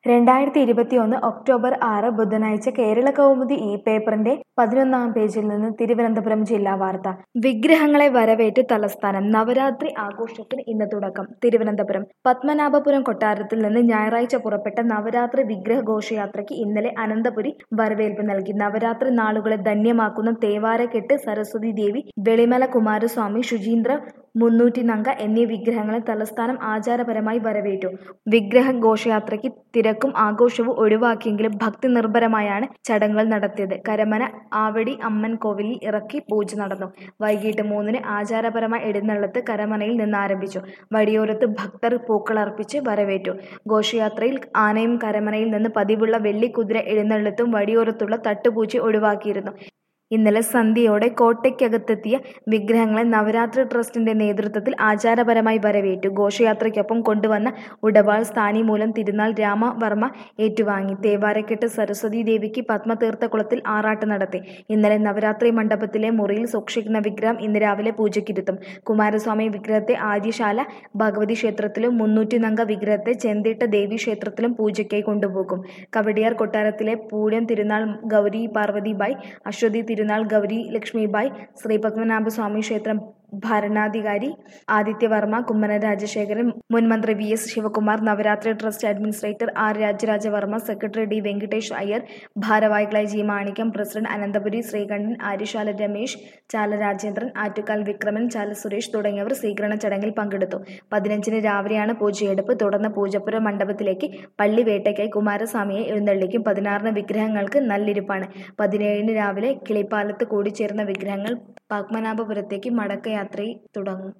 രണ്ടായിരത്തി ഇരുപത്തിയൊന്ന് ഒക്ടോബർ ആറ് ബുധനാഴ്ച കേരള കൗമുദി ഈ പേപ്പറിന്റെ പതിനൊന്നാം പേജിൽ നിന്ന് തിരുവനന്തപുരം ജില്ലാ വാർത്ത വിഗ്രഹങ്ങളെ വരവേറ്റ് തലസ്ഥാനം നവരാത്രി ആഘോഷത്തിന് ഇന്ന് തുടക്കം തിരുവനന്തപുരം പത്മനാഭപുരം കൊട്ടാരത്തിൽ നിന്ന് ഞായറാഴ്ച പുറപ്പെട്ട നവരാത്രി വിഗ്രഹ ഘോഷയാത്രയ്ക്ക് ഇന്നലെ അനന്തപുരി വരവേൽപ്പ് നൽകി നവരാത്രി നാളുകളെ ധന്യമാക്കുന്ന തേവാരക്കെട്ട് സരസ്വതി ദേവി വെളിമല കുമാരസ്വാമി ശുചീന്ദ്ര മുന്നൂറ്റി നങ്ക എന്നീ വിഗ്രഹങ്ങളെ തലസ്ഥാനം ആചാരപരമായി വരവേറ്റു വിഗ്രഹ ഘോഷയാത്രയ്ക്ക് തിരക്കും ആഘോഷവും ഒഴിവാക്കിയെങ്കിലും ഭക്തി നിർഭരമായാണ് ചടങ്ങുകൾ നടത്തിയത് കരമന ആവടി അമ്മൻ കോവിലിൽ ഇറക്കി പൂജ നടന്നു വൈകിട്ട് മൂന്നിന് ആചാരപരമായ എഴുന്നള്ളത്ത് കരമനയിൽ നിന്ന് ആരംഭിച്ചു വഴിയോരത്ത് ഭക്തർ പൂക്കളർപ്പിച്ച് വരവേറ്റു ഘോഷയാത്രയിൽ ആനയും കരമനയിൽ നിന്ന് പതിവുള്ള വെള്ളിക്കുതിര എഴുന്നള്ളത്തും വഴിയോരത്തുള്ള തട്ടുപൂജ ഒഴിവാക്കിയിരുന്നു ഇന്നലെ സന്ധ്യയോടെ കോട്ടയ്ക്കകത്തെത്തിയ വിഗ്രഹങ്ങളെ നവരാത്രി ട്രസ്റ്റിന്റെ നേതൃത്വത്തിൽ ആചാരപരമായി വരവേറ്റു ഘോഷയാത്രയ്ക്കൊപ്പം കൊണ്ടുവന്ന ഉടവാൾ സ്ഥാനിമൂലം തിരുനാൾ രാമവർമ്മ ഏറ്റുവാങ്ങി തേവാരക്കെട്ട് സരസ്വതി ദേവിക്ക് പത്മതീർത്ഥകുളത്തിൽ ആറാട്ട് നടത്തി ഇന്നലെ നവരാത്രി മണ്ഡപത്തിലെ മുറിയിൽ സൂക്ഷിക്കുന്ന വിഗ്രഹം ഇന്ന് രാവിലെ പൂജയ്ക്കിരുത്തും കുമാരസ്വാമി വിഗ്രഹത്തെ ആദ്യശാല ഭഗവതി ക്ഷേത്രത്തിലും മുന്നൂറ്റിനങ്ക വിഗ്രഹത്തെ ചെന്തിട്ട ദേവി ക്ഷേത്രത്തിലും പൂജയ്ക്കായി കൊണ്ടുപോകും കവടിയാർ കൊട്ടാരത്തിലെ പൂരം തിരുനാൾ ഗൗരി പാർവതിബായി അശ്വതി തിരുനാൾ ഗൗരി ലക്ഷ്മിബായി ശ്രീ പത്മനാഭസ്വാമി ക്ഷേത്രം ഭരണാധികാരി ആദിത്യവർമ്മ കുമ്മന രാജശേഖരൻ മുൻ മന്ത്രി V S Sivakumar Navaratri trust administrator R Rajarajavarma secretary D Venkatesh Iyer ഭാരവാഹികളായി ജി മാണിക്യം പ്രസിഡന്റ് അനന്തപുരി ശ്രീകണ്ഠൻ ആര്യശാല രമേശ് ചാല രാജേന്ദ്രൻ ആറ്റുകാൽ വിക്രമൻ ചാല സുരേഷ് തുടങ്ങിയവർ സ്വീകരണ ചടങ്ങിൽ പങ്കെടുത്തു പതിനഞ്ചിന് രാവിലെയാണ് പൂജയെടുപ്പ് തുടർന്ന് പൂജപ്പുര മണ്ഡപത്തിലേക്ക് പള്ളിവേട്ടയ്ക്കായി കുമാരസ്വാമിയെ എഴുന്നള്ളിക്കും പതിനാറിന് വിഗ്രഹങ്ങൾക്ക് നല്ലിരിപ്പാണ് പതിനേഴിന് രാവിലെ കിളിപ്പാലത്ത് കൂടിച്ചേർന്ന വിഗ്രഹങ്ങൾ പത്മനാഭപുരത്തേക്ക് മടക്കയാത്ര തുടങ്ങും